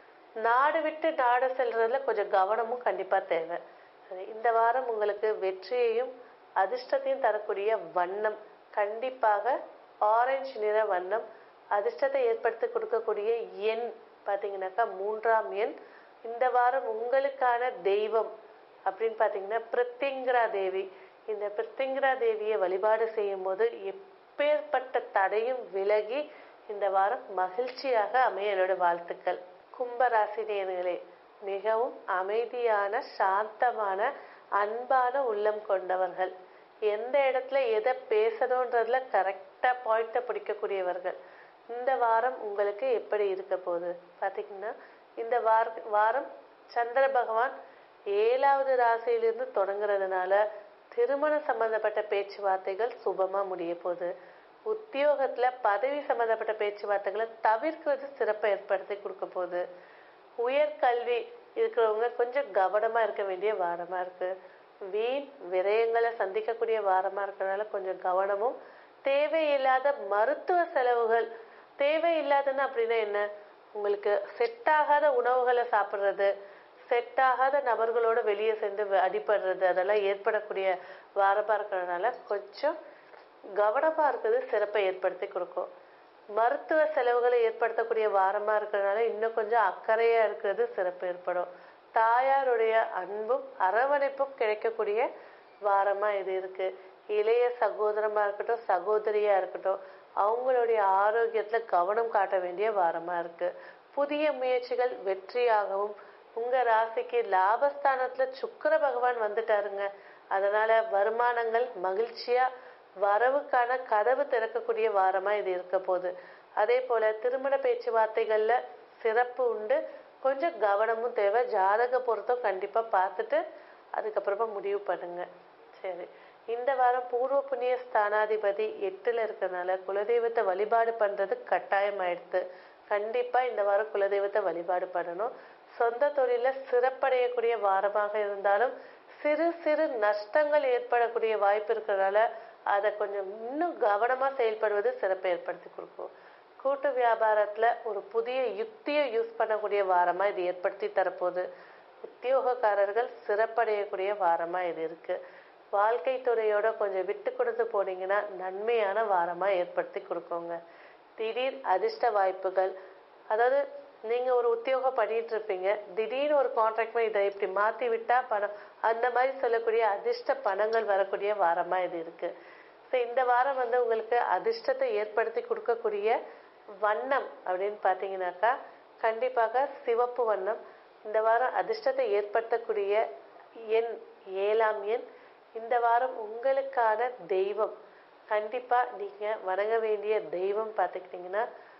நாடு விட்டு நாடு செல்றதுல கொஞ்சம் கவனமும் கண்டிப்பா தேவை சரி, இந்த வாரம் உங்களுக்கு வெற்றியையும் அதிர்ஷ்டத்தையும் தரக்கூடிய வண்ணம் கண்டிப்பாக ஆரஞ்சு நிற வண்ணம் அதிர்ஷ்டத்தை ஏற்படுத்தி கொடுக்கக்கூடிய எண் பார்த்தீங்கன்னாக்கா மூன்றாம் எண் இந்த வாரம் உங்களுக்கான தெய்வம் அப்படின்னு பார்த்தீங்கன்னா பிரித்திங்கரா தேவி இந்த பிரித்திங்கரா தேவியை வழிபாடு செய்யும் போது எப்பேற்பட்ட தடையும் விலகி இந்த வாரம் மகிழ்ச்சியாக அமைய என்னோட வாழ்த்துக்கள் கும்பராசி நேயர்களே மிகவும் அமைதியான சாந்தமான அன்பான உள்ளம் கொண்டவர்கள் எந்த இடத்துல எதை பேசணுன்றதுல கரெக்டா பாயிண்ட பிடிக்கக்கூடியவர்கள் இந்த வாரம் உங்களுக்கு எப்படி இருக்க போகுது பாத்தீங்கன்னா இந்த வார வாரம் சந்திர பகவான் ஏழாவது ராசியிலிருந்து தொடங்குறதுனால திருமணம் சம்பந்தப்பட்ட பேச்சுவார்த்தைகள் சுபமா முடிய போகுது உத்தியோகத்துல பதவி சம்பந்தப்பட்ட பேச்சுவார்த்தைகளை தவிர்க்கிறது சிறப்பை ஏற்படுத்தி கொடுக்க போகுது உயர்கல்வி இருக்கிறவங்க கொஞ்சம் கவனமா இருக்க வேண்டிய வாரமா இருக்கு வீண் விரயங்களை சந்திக்கக்கூடிய வாரமா இருக்கறனால கொஞ்சம் கவனமும் தேவையில்லாத மருத்துவ செலவுகள் தேவையில்லாதன்னு அப்படின்னா என்ன உங்களுக்கு செட் ஆகாத உணவுகளை சாப்பிடுறது செட் ஆகாத நபர்களோட வெளியே சென்று வ- அடிபடுறது அதெல்லாம் ஏற்படக்கூடிய வாரமா இருக்கிறதுனால கொஞ்சம் கவனமா இருக்கிறது சிறப்பை ஏற்படுத்தி கொடுக்கும் மருத்துவ செலவுகளை ஏற்படுத்தக்கூடிய வாரமா இருக்கிறதுனால இன்னும் கொஞ்சம் அக்கறையா இருக்கிறது சிறப்பு ஏற்படும் தாயாருடைய அன்பும் அரவணைப்பும் கிடைக்கக்கூடிய வாரமா இது இருக்கு இளைய சகோதரமா இருக்கட்டும் சகோதரியா இருக்கட்டும் அவங்களுடைய ஆரோக்கியத்துல கவனம் காட்ட வேண்டிய வாரமா இருக்கு புதிய முயற்சிகள் வெற்றியாகவும் உங்க ராசிக்கு லாபஸ்தானத்துல சுக்கிர பகவான் வந்துட்டாருங்க அதனால வருமானங்கள் மகிழ்ச்சியா வரவுக்கான கதவு திறக்கக்கூடிய வாரமா இது இருக்க போகுது அதே போல திருமண பேச்சுவார்த்தைகள்ல சிறப்பு உண்டு கொஞ்சம் கவனமும் தேவை ஜாதக பொருத்தம் கண்டிப்பா பார்த்துட்டு அதுக்கப்புறமா முடிவு பண்ணுங்க சரி இந்த வாரம் பூர்வ புண்ணிய ஸ்தானாதிபதி எட்டுல இருக்கறனால குலதெய்வத்தை வழிபாடு பண்றது கட்டாயம் ஆயிடுத்து கண்டிப்பா இந்த வாரம் குலதெய்வத்தை வழிபாடு பண்ணணும் சொந்த தொழில சிறப்படையக்கூடிய வாரமாக இருந்தாலும் சிறு சிறு நஷ்டங்கள் ஏற்படக்கூடிய வாய்ப்பு இருக்கிறதால அதை கொஞ்சம் இன்னும் கவனமா செயல்படுவது சிறப்பை ஏற்படுத்தி கொடுக்கும் கூட்டு வியாபாரத்துல ஒரு புதிய யுக்தியை யூஸ் பண்ணக்கூடிய வாரமா இது ஏற்படுத்தி தரப்போகுது உத்தியோகக்காரர்கள் சிறப்படையக்கூடிய வாரமா இது இருக்கு வாழ்க்கை துறையோட கொஞ்சம் விட்டு கொடுத்து போனீங்கன்னா நன்மையான வாரமா ஏற்படுத்தி கொடுக்குங்க திடீர் அதிர்ஷ்ட வாய்ப்புகள் அதாவது நீங்க ஒரு உத்தியோகம் பண்ணிட்டு இருப்பீங்க திடீர்னு ஒரு கான்ட்ராக்ட்ல இதை இப்படி மாத்தி விட்டா பணம் அந்த மாதிரி சொல்லக்கூடிய அதிர்ஷ்ட பணங்கள் வரக்கூடிய வாரமா இது இருக்கு ஸோ இந்த வாரம் வந்து உங்களுக்கு அதிர்ஷ்டத்தை ஏற்படுத்தி கொடுக்கக்கூடிய வண்ணம் அப்படின்னு பார்த்தீங்கன்னாக்கா கண்டிப்பாக சிவப்பு வண்ணம் இந்த வாரம் அதிர்ஷ்டத்தை ஏற்படுத்தக்கூடிய எண் ஏழாம் எண் இந்த வாரம் உங்களுக்கான தெய்வம் கண்டிப்பா நீங்க வணங்க வேண்டிய தெய்வம் பார்த்துக்கிட்டிங்கன்னா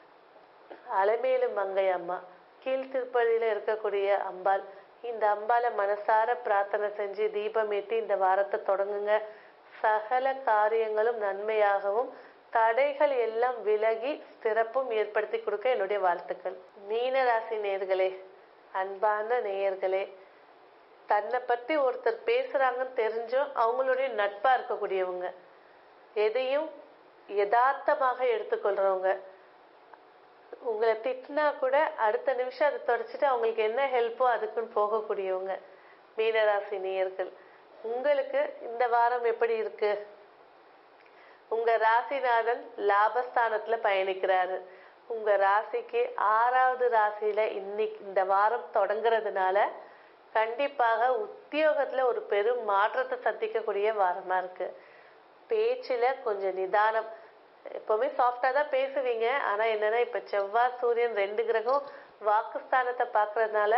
அலமேலு மங்கை அம்மா கீழ் திருப்பதியில இருக்கக்கூடிய அம்பாள் இந்த அம்பாளை மனசார பிரார்த்தனை செஞ்சு தீபம் ஏற்றி இந்த வாரத்தை தொடங்குங்க சகல காரியங்களும் நன்மையாகவும் தடைகள் எல்லாம் விலகி சிறப்பும் ஏற்படுத்தி கொடுக்க என்னுடைய வாழ்த்துக்கள் மீன ராசி நேயர்களே அன்பான நேயர்களே தன்னை பத்தி ஒருத்தர் பேசுறாங்கன்னு தெரிஞ்சும் அவங்களுடைய நட்பா இருக்கக்கூடியவங்க எதையும் யதார்த்தமாக எடுத்துக்கொள்றவங்க உங்களை திட்டினா கூட அடுத்த நிமிஷம் அதை தொடச்சிட்டு அவங்களுக்கு என்ன ஹெல்ப்போ அதுக்குன்னு போகக்கூடியவங்க மீனராசி நேயர்கள் உங்களுக்கு இந்த வாரம் எப்படி இருக்கு உங்க ராசிநாதன் லாபஸ்தானத்துல பயணிக்கிறாரு உங்க ராசிக்கு ஆறாவது ராசியில இன்னைக்கு இந்த வாரம் தொடங்குறதுனால கண்டிப்பாக உத்தியோகத்துல ஒரு பெரும் மாற்றத்தை சந்திக்கக்கூடிய வாரமா இருக்கு பேச்சுல கொஞ்சம் நிதானம் எப்பவுமே சாஃப்டா தான் பேசுவீங்க ஆனா என்னன்னா இப்ப செவ்வாய் சூரியன் ரெண்டு கிரகம் வாக்குஸ்தானத்தை பாக்குறதுனால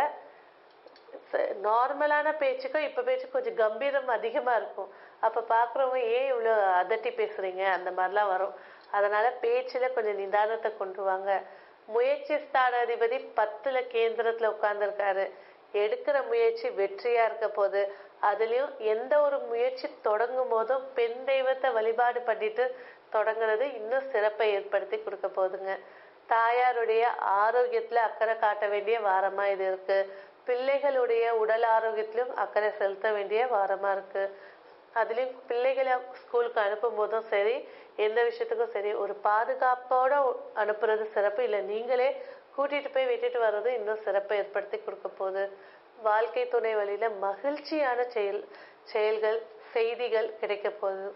நார்மலான பேச்சுக்கும் இப்ப பேச்சு கொஞ்சம் கம்பீரம் அதிகமா இருக்கும் அப்ப பாக்குறவங்க ஏன் இவ்வளவு அதட்டி பேசுறீங்க அந்த மாதிரிலாம் வரும் அதனால பேச்சுல கொஞ்சம் நிதானத்தை கொண்டு வாங்க முயற்சி ஸ்தானாதிபதி பத்துல கேந்திரத்துல உட்கார்ந்துருக்காரு எடுக்கிற முயற்சி வெற்றியா இருக்க போது அதுலயும் எந்த ஒரு முயற்சி தொடங்கும் போதும் பெண் தெய்வத்தை வழிபாடு பண்ணிட்டு தொடங்குறது இன்னும் சிறப்பை ஏற்படுத்தி கொடுக்க போகுதுங்க தாயாருடைய ஆரோக்கியத்துல அக்கறை காட்ட வேண்டிய வாரமா இது இருக்கு பிள்ளைகளுடைய உடல் ஆரோக்கியத்திலும் அக்கறை செலுத்த வேண்டிய வாரமா இருக்கு அதுலயும் பிள்ளைகளை ஸ்கூலுக்கு அனுப்பும் போதும் சரி எந்த விஷயத்துக்கும் சரி ஒரு பாதுகாப்போட அனுப்புறது சிறப்பு இல்லை நீங்களே கூட்டிட்டு போய் விட்டுட்டு வர்றது இன்னும் சிறப்பை ஏற்படுத்தி கொடுக்க போகுது வாழ்க்கை துணை வழியில மகிழ்ச்சியான செயல் செயல்கள் செய்திகள் கிடைக்க போகுது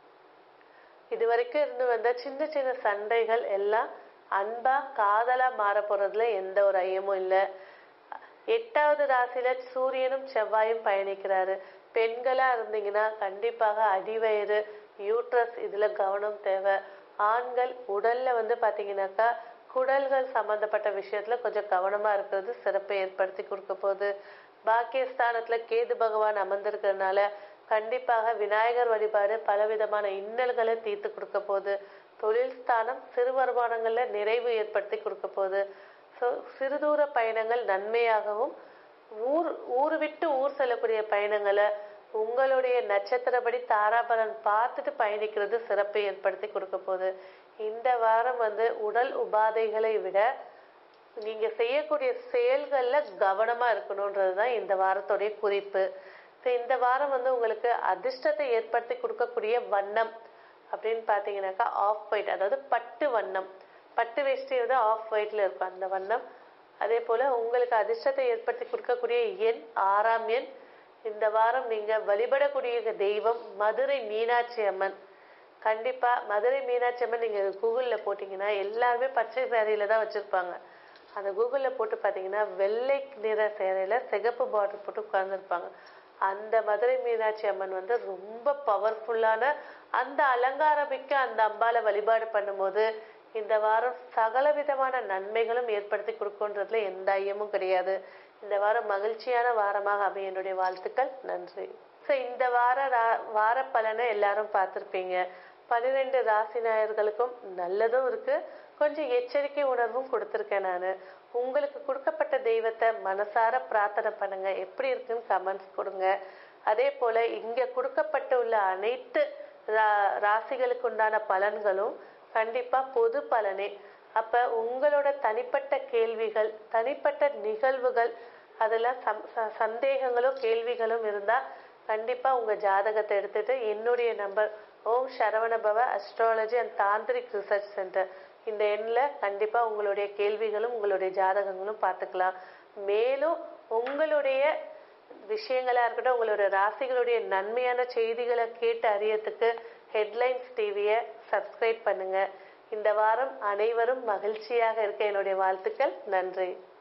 இது வரைக்கும் இருந்து வந்த சின்ன சின்ன சண்டைகள் எல்லாம் அன்பா காதலா மாற போறதுல எந்த ஒரு ஐயமும் இல்லை எட்டாவது ராசியில சூரியனும் செவ்வாயும் பயணிக்கிறாரு பெண்களா இருந்தீங்கன்னா கண்டிப்பாக அடிவயிறு யூட்ரஸ் இதுல கவனம் தேவை ஆண்கள் உடல்ல வந்து பாத்தீங்கன்னாக்கா குடல்கள் சம்பந்தப்பட்ட விஷயத்துல கொஞ்சம் கவனமா இருக்கிறது சிறப்பை ஏற்படுத்தி கொடுக்க போகுது பாக்கியஸ்தானத்துல கேது பகவான் அமர்ந்திருக்கிறதுனால கண்டிப்பாக விநாயகர் வழிபாடு பலவிதமான இன்னல்களை தீர்த்து கொடுக்க போகுது தொழில் ஸ்தானம் சிறு வருமானங்கள்ல நிறைவு ஏற்படுத்தி கொடுக்க போகுது ஸோ சிறுதூர பயணங்கள் நன்மையாகவும் ஊர் ஊர் விட்டு ஊர் செல்லக்கூடிய பயணங்களை உங்களுடைய நட்சத்திரப்படி தாராபலன் பார்த்துட்டு பயணிக்கிறது சிறப்பை ஏற்படுத்தி கொடுக்க போகுது இந்த வாரம் வந்து உடல் உபாதைகளை விட நீங்க செய்யக்கூடிய செயல்கள்ல கவனமா இருக்கணும்ன்றது தான் இந்த வாரத்துடைய குறிப்பு ஸோ இந்த வாரம் வந்து உங்களுக்கு அதிர்ஷ்டத்தை ஏற்படுத்தி கொடுக்கக்கூடிய வண்ணம் அப்படின்னு பார்த்தீங்கன்னாக்கா ஆஃப் ஒயிட் அதாவது பட்டு வண்ணம் பட்டு வேஷ்டி வந்து ஆஃப் ஒயிட்ல இருக்கும் அந்த வண்ணம் அதே போல உங்களுக்கு அதிர்ஷ்டத்தை ஏற்படுத்தி கொடுக்கக்கூடிய எண் ஆறாம் எண் இந்த வாரம் நீங்க வழிபடக்கூடிய தெய்வம் மதுரை மீனாட்சி அம்மன் கண்டிப்பா மதுரை மீனாட்சி அம்மன் நீங்க கூகுள்ல போட்டீங்கன்னா எல்லாருமே பச்சை சேரையில தான் வச்சிருப்பாங்க அந்த கூகுள்ல போட்டு பாத்தீங்கன்னா வெள்ளை நிற சேரையில சிகப்பு பார்டர் போட்டு உட்கார்ந்துருப்பாங்க அந்த மதுரை மீனாட்சி அம்மன் வந்து ரொம்ப பவர்ஃபுல்லான அந்த அலங்காரமிக்க அந்த அம்பால வழிபாடு பண்ணும்போது இந்த வாரம் சகல விதமான நன்மைகளும் ஏற்படுத்தி கொடுக்குன்றதுல எந்த ஐயமும் கிடையாது இந்த வாரம் மகிழ்ச்சியான வாரமாக அமைய என்னுடைய வாழ்த்துக்கள் நன்றி ஸோ இந்த வார வார பலனை எல்லாரும் பார்த்துருப்பீங்க பன்னிரெண்டு ராசி நாயர்களுக்கும் நல்லதும் இருக்கு கொஞ்சம் எச்சரிக்கை உணர்வும் கொடுத்துருக்கேன் நான் உங்களுக்கு கொடுக்கப்பட்ட தெய்வத்தை மனசார பிரார்த்தனை பண்ணுங்க எப்படி இருக்குன்னு கமெண்ட்ஸ் கொடுங்க அதே போல இங்க கொடுக்கப்பட்டு உள்ள அனைத்து ராசிகளுக்கு உண்டான பலன்களும் கண்டிப்பா பொது பலனே அப்ப உங்களோட தனிப்பட்ட கேள்விகள் தனிப்பட்ட நிகழ்வுகள் அதெல்லாம் சந்தேகங்களும் கேள்விகளும் இருந்தா கண்டிப்பா உங்க ஜாதகத்தை எடுத்துட்டு என்னுடைய number Om Saravanabhava astrology and tantric research centre இந்த எண்ணில் கண்டிப்பா உங்களுடைய கேள்விகளும் உங்களுடைய ஜாதகங்களும் பார்த்துக்கலாம் மேலும் உங்களுடைய விஷயங்களா இருக்கட்டும் உங்களுடைய ராசிகளுடைய நன்மையான செய்திகளை கேட்டு அறியறதுக்கு ஹெட்லைன்ஸ் டிவியை சப்ஸ்கிரைப் பண்ணுங்க இந்த வாரம் அனைவரும் மகிழ்ச்சியாக இருக்க என்னுடைய வாழ்த்துக்கள் நன்றி